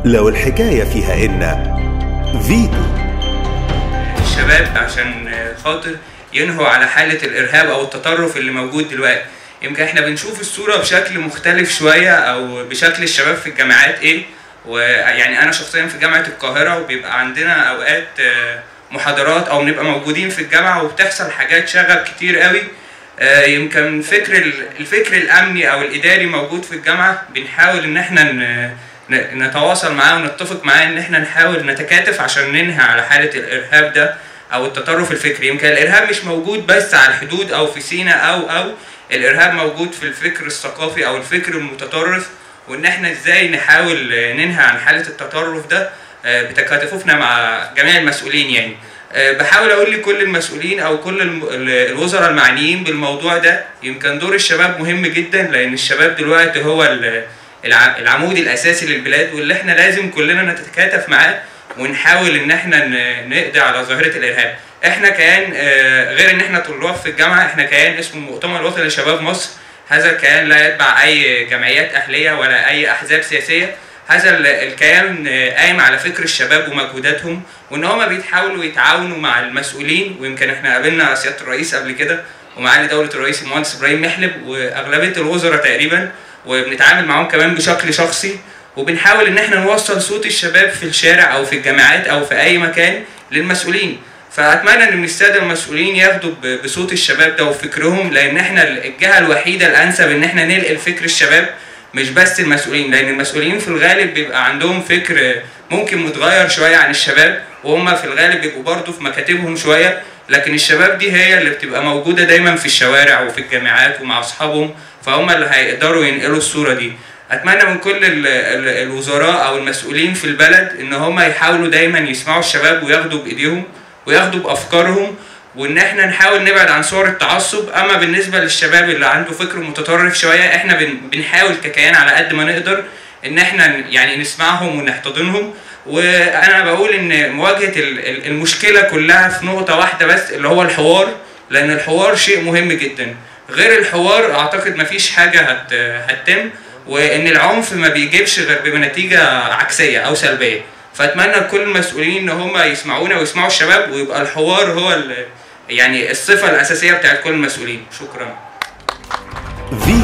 لو الحكاية فيها إن فيتو الشباب عشان خاطر ينهوا على حالة الإرهاب أو التطرف اللي موجود دلوقتي يمكن احنا بنشوف الصورة بشكل مختلف شوية أو بشكل الشباب في الجامعات إيه ويعني أنا شخصيا في جامعة القاهرة وبيبقى عندنا أوقات آه، محاضرات أو بنبقى موجودين في الجامعة وبتحصل حاجات شغب كتير قوي آه، يمكن فكر ال- الفكر الأمني أو الإداري موجود في الجامعة بنحاول إن احنا ن- ن- نتواصل معاه ونتفق معاه إن احنا نحاول نتكاتف عشان ننهي على حالة الإرهاب ده او التطرف الفكري يمكن الارهاب مش موجود بس على الحدود او في سيناء او او الارهاب موجود في الفكر الثقافي او الفكر المتطرف وان احنا ازاي نحاول آه، ننهي عن حاله التطرف ده آه، بتكاتفنا مع جميع المسؤولين يعني آه، بحاول اقول لكل المسؤولين او كل الم- ال- الوزراء المعنيين بالموضوع ده يمكن دور الشباب مهم جدا لان الشباب دلوقتي هو ال- الع- العمود الاساسي للبلاد واللي احنا لازم كلنا نتكاتف معاه ونحاول ان احنا ن- نقضي على ظاهره الارهاب احنا كيان آه، غير ان احنا طلاب في الجامعه احنا كيان اسمه المؤتمر الوطني لشباب مصر هذا الكيان لا يتبع اي جمعيات اهليه ولا اي احزاب سياسيه هذا ال- الكيان آه، قايم على فكر الشباب ومجهوداتهم وان هما بيحاولوا يتعاونوا مع المسؤولين ويمكن احنا قابلنا سياده الرئيس قبل كده ومعالي دوله الرئيس المهندس ابراهيم محلب واغلبيه الوزراء تقريبا وبنتعامل معاهم كمان بشكل شخصي وبنحاول ان احنا نوصل صوت الشباب في الشارع او في الجامعات او في اي مكان للمسؤولين فاتمنى ان من الساده المسؤولين ياخدوا ب- بصوت الشباب ده وفكرهم لان احنا الجهه الوحيده الانسب ان احنا ننقل فكر الشباب مش بس المسؤولين لان المسؤولين في الغالب بيبقى عندهم فكر ممكن متغير شويه عن الشباب وهم في الغالب بيبقوا برضه في مكاتبهم شويه لكن الشباب دي هي اللي بتبقى موجوده دايما في الشوارع وفي الجامعات ومع اصحابهم فهم اللي هيقدروا ينقلوا الصوره دي اتمنى من كل ال- ال- الوزراء او المسؤولين في البلد ان هم يحاولوا دايما يسمعوا الشباب وياخدوا بايديهم وياخدوا بافكارهم وان احنا نحاول نبعد عن صور التعصب اما بالنسبه للشباب اللي عنده فكر متطرف شويه احنا بن- بنحاول ككيان على قد ما نقدر ان احنا ن- يعني نسمعهم ونحتضنهم وانا بقول ان مواجهه ال- ال- المشكله كلها في نقطه واحده بس اللي هو الحوار لان الحوار شيء مهم جدا غير الحوار اعتقد مفيش حاجه هت هتتم وان العنف ما بيجيبش غير بنتيجه عكسيه او سلبيه فاتمنى كل المسؤولين ان هم يسمعونا ويسمعوا الشباب ويبقى الحوار هو ال- يعني الصفه الاساسيه بتاعت كل المسؤولين شكرا فيتو